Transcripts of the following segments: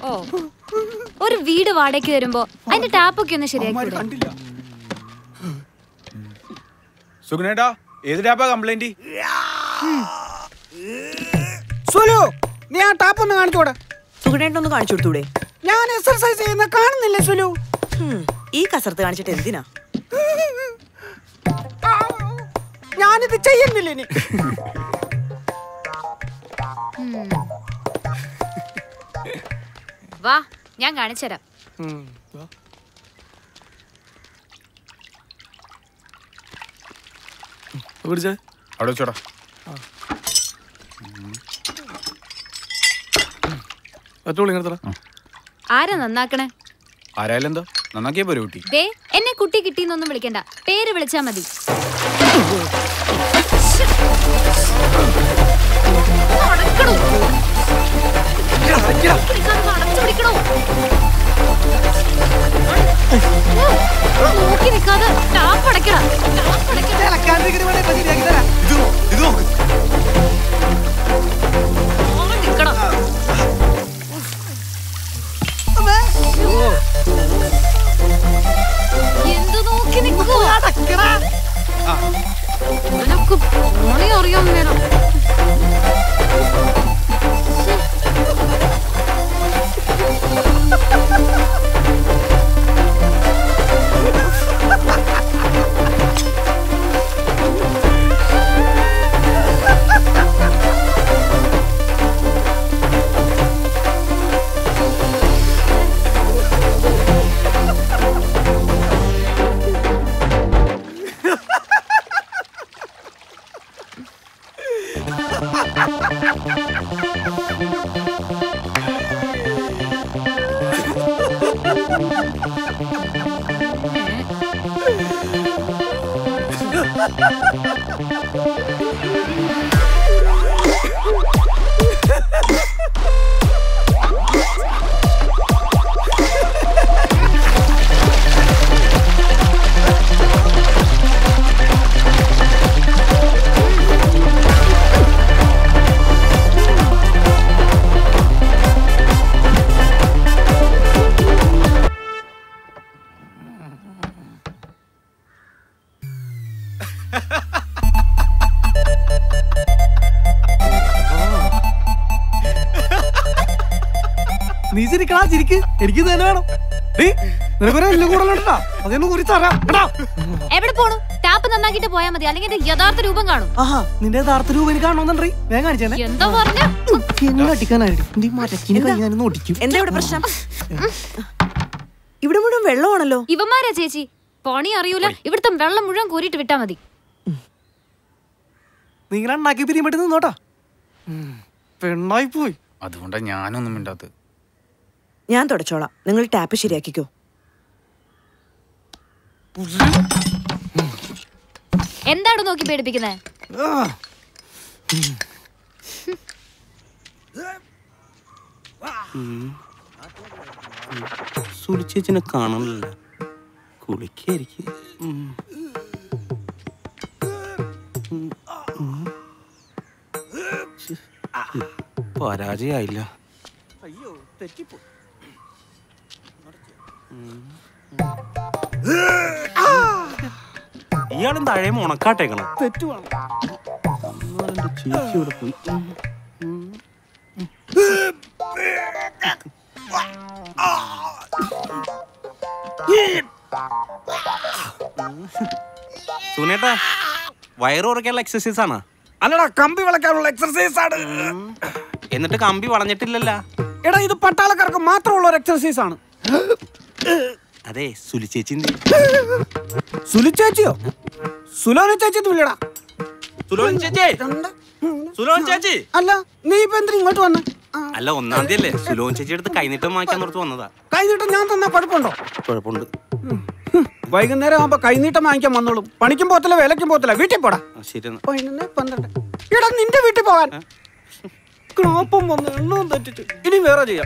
ഓ ഒരു വീട് വാടകയ്ക്ക് വരുമ്പോ അതിന്റെ ടാപ്പൊക്കെ ഒന്ന് ശരിയാക്കി കണ്ടില്ല സുഗുണേട്ടാ ഏത് ടാപ്പാ കംപ്ലൈന്റ് സുലു നീ ആ ടാപ്പ് ഒന്ന് കാണിച്ചോടെ സുഗുണേട്ടൊന്ന് കാണിച്ചു കൊടുത്തൂടെ ഞാൻ എക്സർസൈസ് ചെയ്യുന്ന കാണുന്നില്ല സുലു ഹും, ഈ കസർത്ത് കാണിച്ചിട്ട് എന്തിനാ ഞാനിത് ചെയ്യുന്നില്ല ഇനി വാ ഞാൻ കാണിച്ചുതരാം പിടിച്ചേ അവിടെ വെച്ചോടാ പറ്റുള്ളൂ ഇങ്ങനെ ആരാ നന്നാക്കണേ ആരായാലും എന്താ നന്നാക്കിയേ പോരെ കുട്ടി ദേ എന്നെ കുട്ടി കിട്ടിന്നൊന്നും വിളിക്കണ്ട പേര് വിളിച്ചാ മതി അടക്കണോ? ഇതൊന്ന് അടച്ചു പിടിക്കണോ? നോക്കി നിൽക്കാതെ ടാപ്പ് അടയ്ക്കടാ ടാപ്പ് അടയ്ക്കടാ മാറി നിൽക്കണം എന്ത് നോക്കി നിൽക്കുവാ ഇവനൊക്കെ പണി അറിയാൻ വേണം നീ ചിരിക്കടാ ചിരിക്ക് എനിക്ക് തന്നെ വേണം ഡീ, നിനക്കൊരു എല്ലാം കൂടുതലുണ്ടാ അതൊന്ന് കുറിച്ച് തരാം കേട്ടാ എവിടെ പോണു ടാപ്പ് നന്നാക്കിട്ട് പോയാ മതി അല്ലെങ്കിൽ എന്റെ യഥാർത്ഥ രൂപം കാണും ആഹാ നിന്റെ യഥാർത്ഥ രൂപ എനിക്ക് കാണണമെന്നുണ്ടേ ഞാൻ കാണിച്ചേ എന്താ പറഞ്ഞ എന്നെ അടിക്കാനായിട്ട് നീ മരക്കിന് കൈ ഞാനൊന്ന് ഒടിക്കും എന്താ ഇവിടെ പ്രശ്നം ഇവിടെ മുഴുവൻ വെള്ളമാണല്ലോ ഇവന്മാരാ ചേച്ചി പണി അറിയൂല ഇവിടുത്തെ വെള്ളം മുഴുവൻ കോരിയിട്ട് വിട്ടാ മതി നീ ഇങ്ങനെ ഉണ്ടാക്കി പിരിയുമ്പോട്ട് നിന്നോട്ടാ ഉം, പെണ്ണായി പോയി അതുകൊണ്ടാ ഞാനൊന്നും മിണ്ടാത്തത് ഞാൻ തുടച്ചോളാം നിങ്ങൾ ടാപ്പ് ശരിയാക്കിക്കോ എന്താണ് നോക്കി പേടിപ്പിക്കുന്നത് ആ. സുലിച്ചേച്ചിനെ കാണണില്ല കുളിക്കായിരിക്കും ഉം. ഉം. ഉം. ശ്ശെ. പരാജയായില്ല ഇയാളും താഴെ ഉണക്കാട്ടേക്കണം തെറ്റുവാണ് ചേച്ചി ഇവിടെ പോയി ഉം. സുനേട്ടാ വയറ് കുറയ്ക്കാനുള്ള എക്സസൈസ് ആണ് അല്ലടാ കമ്പി വിളക്കാനുള്ള എക്സർസൈസ് ആണ് എന്നിട്ട് കമ്പി വളഞ്ഞിട്ടില്ലല്ല എടാ ഇത് പട്ടാളക്കാർക്ക് മാത്രമുള്ള ഒരു എക്സർസൈസ് ആണ് അതെ സുലിച്ചേച്ചി സുലു ചേച്ചിയോ സുലോന ചേച്ചി വിളിയടാ സുലോൻ ചേച്ചി സുലോൻ ചേച്ചി അല്ല നീ ഇപ്പൊ എന്തിനാ ഇങ്ങോട്ട് വന്നെ ആ, അല്ല ഒന്നാം തീയതി അല്ലേ സുലോൻ ചേച്ചി അടുത്ത് കൈനീട്ടം വാങ്ങിക്കാൻ നിർത്ത് വന്നതാ കൈനീട്ടം ഞാൻ തന്നാ കുഴപ്പമുണ്ടോ കുഴപ്പമുണ്ട് വൈകുന്നേരം ആവുമ്പോ കൈനീട്ടം വാങ്ങിക്കാൻ വന്നോളും പണിക്കും പോത്തില്ല വിലക്കും പോത്തില്ല വീട്ടിൽ പോടാ ആ, ശരി എന്നാ. പതിനൊന്ന് പന്ത്രണ്ട് എടാ നിന്റെ വീട്ടിൽ പോകാൻ ക്രോപ്പം വന്ന് എണ്ണവും തെറ്റിച്ച് ഇനി വേറെ ചെയ്യാം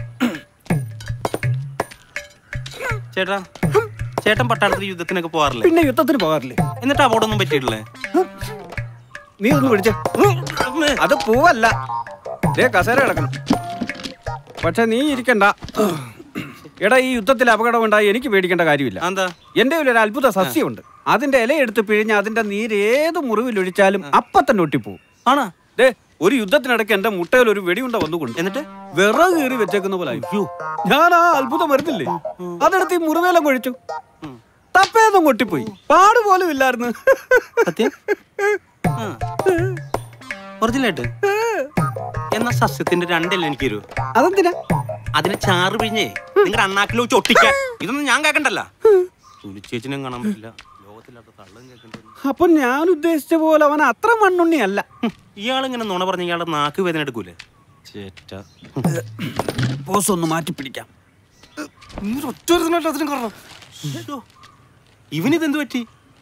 ചേട്ടാ ചേട്ടൻ പട്ടാളത്തിൽ യുദ്ധത്തിനൊക്കെ പോവാറില്ലേ പിന്നെ യുദ്ധത്തിന് പോകാറില്ലേ എന്നിട്ട് അവിടൊന്നും പറ്റിയിട്ടില്ലേ നീ ഒന്ന് പിടിച്ചേ അത് പൂവല്ല ദേ കസേര കിടക്കണം പക്ഷെ നീ ഇരിക്കണ്ട എടാ ഈ യുദ്ധത്തിൽ അപകടം ഉണ്ടായി എനിക്ക് പേടിക്കേണ്ട കാര്യമില്ല എന്താ എന്റെ കയ്യിൽ ഒരു അത്ഭുത സസ്യമുണ്ട് അതിന്റെ ഇലയെടുത്ത് പിഴിഞ്ഞ് അതിന്റെ നീര് ഏത് മുറിവിലൊഴിച്ചാലും അപ്പൊ തന്നെ ഒട്ടിപ്പോവും ആണാ ദേ ഒരു യുദ്ധത്തിനിടയ്ക്ക് എന്റെ മുട്ടയിൽ ഒരു വെടിയുണ്ട വന്നുകൊണ്ട് എന്നിട്ട് വിറക് കീറി വെച്ചേക്കുന്ന പോലെ ആയി. ഞാൻ ആ അത്ഭുതം വരുന്നില്ലേ അതെടുത്ത് ഈ മുറിവേലം കൊഴിച്ചു തപ്പേതും കൊട്ടിപ്പോയി പാട് പോലും ഇല്ലായിരുന്നു സത്യം ഒറിജിനലായിട്ട് എന്നാ സസ്യത്തിന്റെ രണ്ടല്ലേ എനിക്ക് തരൂ അതെന്തിനാ അതിന് ചാറ് പിഴിഞ്ഞേ നിങ്ങളുടെ അണ്ണാക്കിൽ വെച്ച് ഒട്ടിക്കാൻ ഇതൊന്നും ഞാൻ കേക്കണ്ടല്ല തുലിച്ചേച്ചിനും കാണാൻ പറ്റില്ല ലോകത്തില്ലാത്ത തള്ളും കേൾക്കണ്ട അപ്പൊ ഞാൻ ഉദ്ദേശിച്ച പോലെ അവൻ അത്ര മണ്ണുണ്ണിയല്ല ഇയാളിങ്ങനെ നുണ പറഞ്ഞ ഇയാളുടെ നാക്ക് വേദന എടുക്കൂലേ ചേറ്റ ബോസ് ഒന്ന് മാറ്റി പിടിക്കാം നീ ഒരു ഒറ്റ ഒരുത്തനായിട്ട് അതിനും കാരണം ഇവനിതെന്ത് പറ്റി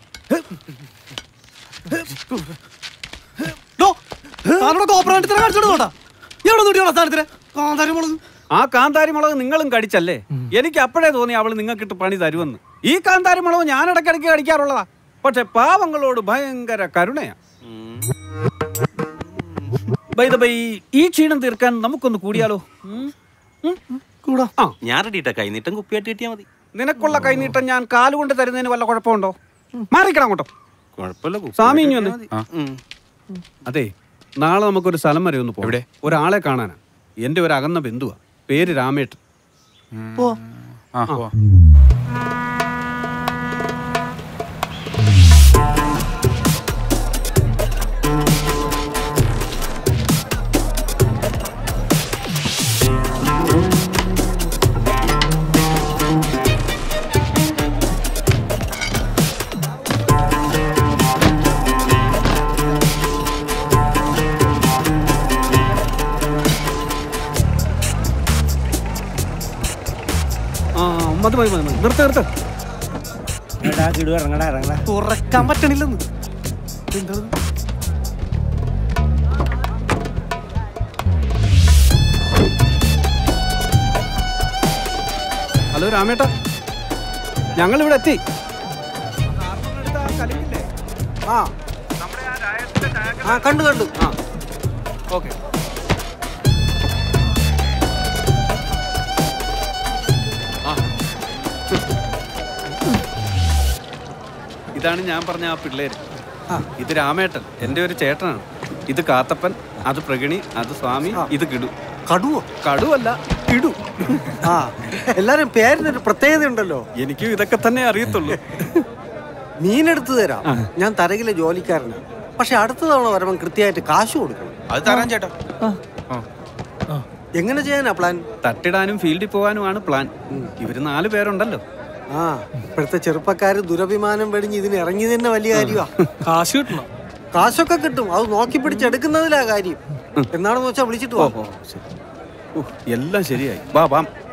ഡോ, താനോട് കോപ്പറാണ്ടിത്തരം കാണിച്ചോണ്ട് പോട്ടാ എവിടെ നോട്ടിയോളാ സ്ഥാനത്തിന് കാന്താരി മുളക് ആ കാന്താരി മുളക് നിങ്ങളും കടിച്ചല്ലേ എനിക്ക് അപ്പോഴേ തോന്നി അവൾ നിങ്ങൾക്കിട്ട് പണി തരുമെന്ന് ഈ കാന്താരി മുളക് ഞാൻ ഇടയ്ക്കിടയ്ക്ക് കടിക്കാറുള്ളതാ പക്ഷെ പാവങ്ങളോട് ഭയങ്കര കരുണയാ ബൈ ദ ബൈ ഈ ക്ഷീണം തീർക്കാൻ നമുക്കൊന്ന് കൂടിയാലോ ഉം? ഉം? കൂടാ ആ ഞാൻ റെഡിട്ടാ കൈനീട്ടം കുപ്പിയായിട്ട് കിട്ടിയാ മതി നിനക്കുള്ള കൈനീട്ടം ഞാൻ കാലുകൊണ്ട് തരുന്നതിന് വല്ല കുഴപ്പമുണ്ടോ മാറിക്കണം അങ്ങോട്ടോ കുഴപ്പമില്ല കുപ്പിയായിട്ട് സ്വാമി ഇങ്ങ് കിട്ടിയാ വന്നേ. മതി. ഉം. അതെ നാളെ നമുക്കൊരു സ്ഥലം വരെ ഒന്ന് പോകാം എവിടെ? ഒരാളെ കാണാനാ എന്റെ ഒരു അകന്ന ബന്ധുവാ പേര് രാമേട്ടൻ പോ ആ പോവാം. ആ മതി മതി മതി മതി. നിർത്ത് നിർത്ത് തുറക്കാൻ പറ്റണില്ലെന്ന് എന്താണ് ഹലോ രാമേട്ട ഞങ്ങൾ ഇവിടെ എത്തി ആ ആ കണ്ടു കണ്ടു ആ ഓക്കെ ഇതാണ് ഞാൻ പറഞ്ഞ ആ പിള്ളേര് ഇത് രാമേട്ടൻ എൻ്റെ ഒരു ചേട്ടനാണ് ഇത് കാത്തപ്പൻ അത് പ്രഗണി അത് സ്വാമി ഇത് കിടു കടുവോ കടുവല്ല കിടു ആ എല്ലാരും പേരിനൊരു പ്രത്യേകത ഉണ്ടല്ലോ എനിക്കും ഇതൊക്കെ തന്നെ അറിയത്തുള്ളൂ മീനെടുത്ത് തരാം ഞാൻ തരകിലെ ജോലിക്കാരനാണ് പക്ഷെ അടുത്ത തവണ വരുമ്പം കൃത്യമായിട്ട് കാശ് കൊടുക്കണം അത് തരാൻ ചേട്ടാ എങ്ങനെ ചെയ്യാനാ പ്ലാൻ തട്ടിടാനും ഫീൽഡിൽ പോകാനുമാണ് പ്ലാൻ ഇവര് നാല് പേരുണ്ടല്ലോ ആ ഇപ്പോഴത്തെ ചെറുപ്പക്കാര് ദുരഭിമാനം വെടിഞ്ഞ് ഇതിന് ഇറങ്ങി തന്നെ വലിയ കാര്യമാ കാശ് കിട്ടണം കാശൊക്കെ കിട്ടും അത് നോക്കി പിടിച്ചെടുക്കുന്നതിലാ കാര്യം എന്നാണെന്ന് വെച്ചാൽ വിളിച്ചിട്ട് പോ ഓ ശരി. ഉഹ്, എല്ലാം ശരിയായി വാ വാം